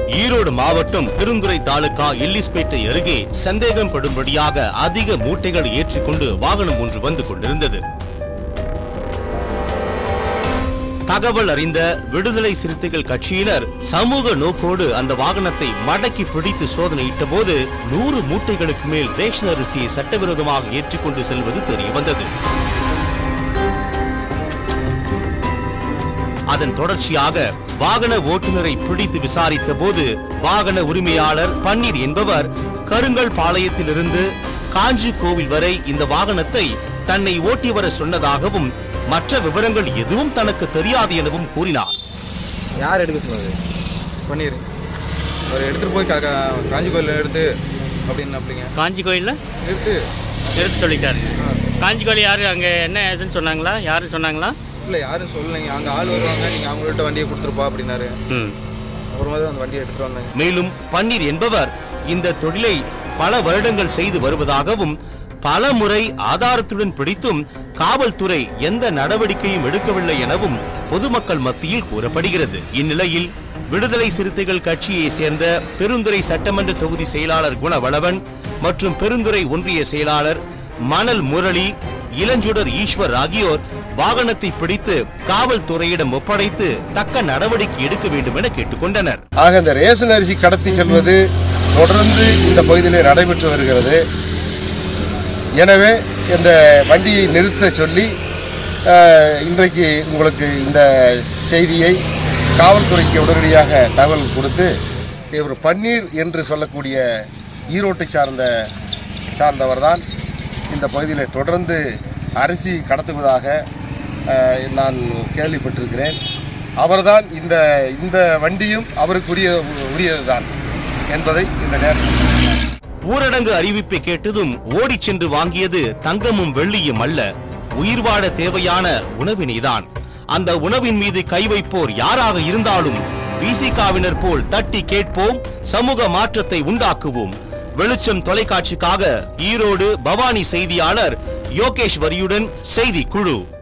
ஈரோடு மாவட்டம் பெருந்துறை தாலுகா எல்லிஸ்பேட்டை அருகே சந்தேகம் படும்படியாக அதிக மூட்டைகள் ஏற்றிக்கொண்டு வாகனம் ஒன்று வந்து கொண்டிருந்தது தகவல் அறிந்த விடுதலை சிறுத்தைகள் கட்சியினர் சமூக நோக்கோடு அந்த வாகனத்தை மடக்கி பிடித்து சோதனையிட்ட போது நூறு மூட்டைகளுக்கு மேல் ரேஷன் அரிசியை சட்டவிரோதமாக ஏற்றிக்கொண்டு செல்வது தெரிய வந்தது அதன் தொடர்ச்சியாக வாகன ஓட்டுநரை பிடித்து விசாரித்த போது வாகன உரிமையாளர் பன்னீர் என்பவர் கருங்கல் பாளையத்திலிருந்து காஞ்சி கோவில் வரை இந்த வாகனத்தை தன்னை ஓட்டி வர சொன்னதாகவும் மற்ற விவரங்கள் எதுவும் தனக்கு தெரியாது எனவும் கூறினார் யார் எடுக்க சொன்னது பன்னீர் அவர் எடுத்துகிட்டு போய் கா கா- காஞ்சி கோயிலில் எடுத்து அப்படின்னு அப்படிங்க காஞ்சி கோயிலில் எடுத்து எடுத்து சொல்லிட்டாரு ஆ காஞ்சி கோயில் யார் அங்கே என்ன ஏதுன்னு சொன்னாங்களா யாரும் சொன்னாங்களா இல்லை யாரும் சொல்லலைங்க அங்கே ஆள் வருவாங்க நீங்கள் அவங்கள்ட்ட வண்டியை கொடுத்துருப்பா அப்படின்னாரு ம் அப்புறமா தான் அந்த வண்டியை எடுத்துகிட்டு வந்தாங்க மேலும் பன்னீர் என்பவர் இந்த தொழிலை பல வருடங்கள் செய்து வருவதாகவும் பல முறை ஆதாரத்துடன் பிடித்தும் காவல்துறை எந்த நடவடிக்கையும் எடுக்கவில்லை எனவும் பொதுமக்கள் மத்தியில் கூறப்படுகிறது இந்நிலையில் விடுதலை சிறுத்தைகள் கட்சியை சேர்ந்த பெருந்துறை சட்டமன்ற தொகுதி செயலாளர் குணவளவன் மற்றும் பெருந்துறை ஒன்றிய செயலாளர் மணல் முரளி இளஞ்சுடர் ஈஸ்வர் ஆகியோர் வாகனத்தை பிடித்து காவல்துறையிடம் ஒப்படைத்து தக்க நடவடிக்கை எடுக்க வேண்டும் என கேட்டுக்கொண்டனர் ஆக இந்த ரேஷன் அரிசி கடத்தி செல்வது தொடர்ந்து இந்த பகுதியிலே நடைபெற்று வருகிறது எனவே இந்த வண்டியை நிறுத்த சொல்லி அஹ், இன்றைக்கு உங்களுக்கு இந்த செய்தியை காவல்துறைக்கு உடனடியாக தகவல் கொடுத்து இவர் பன்னீர் என்று சொல்லக்கூடிய ஈரோட்டை சார்ந்த சார்ந்தவர் தான் இந்த பகுதியில் தொடர்ந்து அரிசி கடத்துவதாக அஹ், நான் கேள்விப்பட்டிருக்கிறேன் அவர்தான் இந்த இந்த வண்டியும் அவருக்குரிய உரியதுதான் என்பதை இந்த நேரத்தில் ஊரடங்கு அறிவிப்பை கேட்டதும் ஓடிச் சென்று வாங்கியது தங்கமும் வெள்ளியும் அல்ல உயிர் வாழ தேவையான உணவினைதான் அந்த உணவின் மீது கை வைப்போர் யாராக இருந்தாலும் விசிகாவினர் போல் தட்டி கேட்போம் சமூக மாற்றத்தை உண்டாக்குவோம் வெளிச்சம் தொலைக்காட்சிக்காக ஈரோடு பவானி செய்தியாளர் யோகேஷ் வரியுடன் செய்தி குழு